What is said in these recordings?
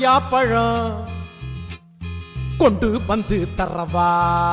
கொய்யா பழம் கொண்டு வந்து தரவா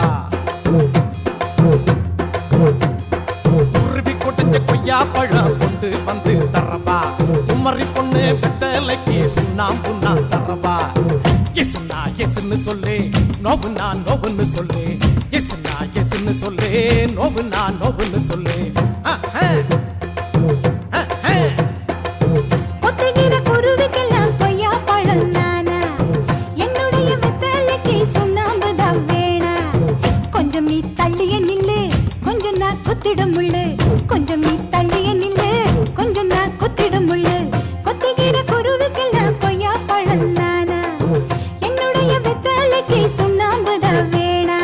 குருவி கொட்டஞ்ச கொய்யா பழம் கொண்டு வந்து தரவா குமரி பொண்ணு வெத்தலைக்கு சுண்ணாம்பு நான் தரவா எசுனா எசுன்னு சொல்லு நோவுனா நோவுன்னு சொல்லு எசுனா எசுன்னு சொல்லு நோவுனா நோவுன்னு சொல்லு ஆஹா. ஆஹா. கொத்துகிற குருவிக்கெல்லாம் கொய்யா பழம் நானா என்னுடைய வெத்தலைக்கு சுண்ணாம்பு தான் வேணா கொஞ்சம் நீ தள்ளிய நில்லு கொஞ்சம் நான் குத்திடும் முள்ளு கொஞ்சம் நீ தள்ளிய நில்லு கொஞ்சம் நான் குத்திடும் முள்ளு கொத்துகிற குருவிக்கெல்லாம் கொய்யா பழம் நானா என்னுடைய வெத்தலைக்கு சுண்ணாம்பு தான் வேணா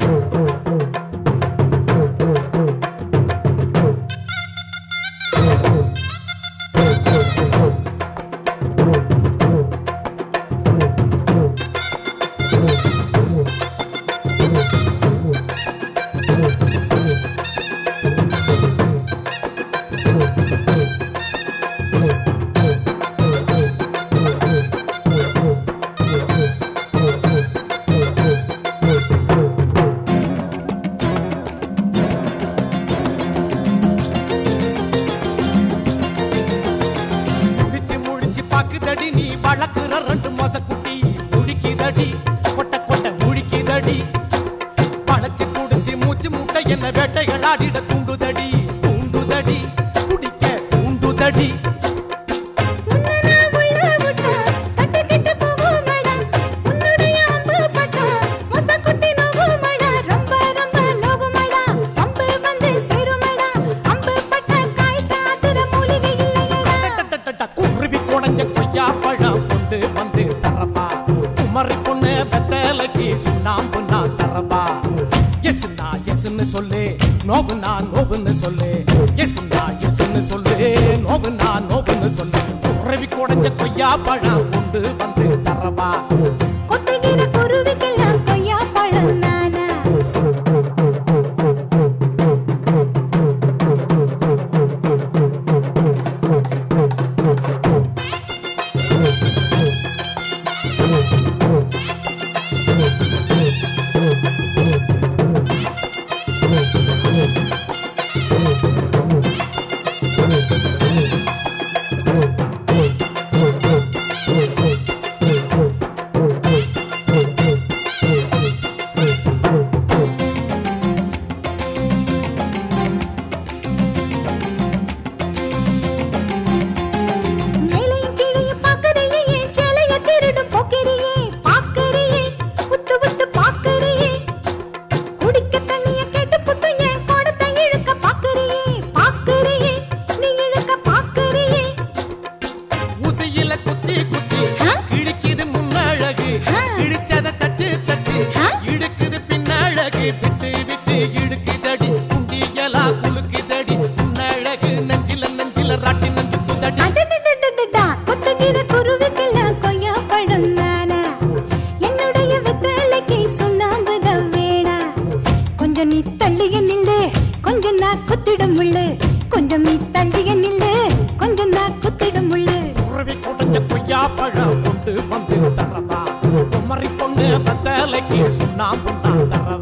முடிச்சு முடிச்சு பாக்குதடி நீ வளர்க்குற ரெண்டு மாச குட்டி முழிக்குதடி கொட்ட கொட்ட முழிக்குதடி பழச்சு குடிச்சு மூச்சு முட்டை என்ன வேட்டைகள் ஆடிட தூண்டுதடி தூண்டுதடி குடிக்க தூண்டுதடி உன்னை நான் உள்ள விட்டா, தட்டிக்கிட்டு போகுமடா. உன்னுடைய அம்பு பட்டா, மொசக்குட்டி நோகுமடா. ரொம்ப ரொம்ப நோகுமடா. அம்பு வந்து சேருமடா. அம்பு பட்ட காய் தாத்துற மூலிகை இல்லையடா. டட்டட்டட்ட குருவி குடஞ்ச கொய்யா பழம் கொண்டு வந்து தரப்பா குமரி பொண்ணு வெத்தலைக்கு சுண்ணாம்பு நான் தரப்பா எசுனா எசுன்னு சொல்லு நோவுனா நோவுன்னு சொல்லு எசுனா எசுன்னு சொல்லு நோவுனா நோவுன்னு சொல்லு குருவி குடஞ்ச கொய்யா பழம் கொண்டு வந்து தரவா கொத்துகிற குருவிக்கெல்லாம் கொய்யா பழம் நானா மேலையும் கீழையும் பார்க்கறியே, என் சேலைய திருடும் போக்கிரியே. பார்க்கறியே, உத்து உத்து பார்க்கறியே. குடிக்க தண்ணிய கேட்டு புட்டு என் குடத்தை இழுக்க பார்க்கறியே. பார்க்கறியே, நீ இழுக்க பார்க்கறியே. ஊசியில குத்தி குத்தி ஆ? இழுக்குது முன்னழகு ஆ. இடிச்சத தச்சு தச்சு ஆ? இழுக்குது பின்னழகு விட்டு விட்டு இழுக்குதடி குண்டியலா குலுக்குதடி முன்னழகு நெஞ்சில நெஞ்சில ராட்டி நெஞ்சு குதடி அடடடடடடா, கொத்துகிற குருவிக்கெல்லாம் கொய்யா பழம் நானா. என்னுடைய வெத்தலைக்கு சுண்ணாம்பு தான் வேணா. கொஞ்சம் நீ தள்ளிய நில்லு கொஞ்சம் நான் குத்திடும் முள்ளு கொஞ்சம் நீ தள்ளிய நில்லு கொஞ்சம் நான் குத்திடும் முள்ளு குருவி குடஞ்ச கொய்யா பழம் கொண்டு வந்து தரவா குமரி பொண்ணு பத்தலைக்கு சுண்ணாம்பு நான் தரவா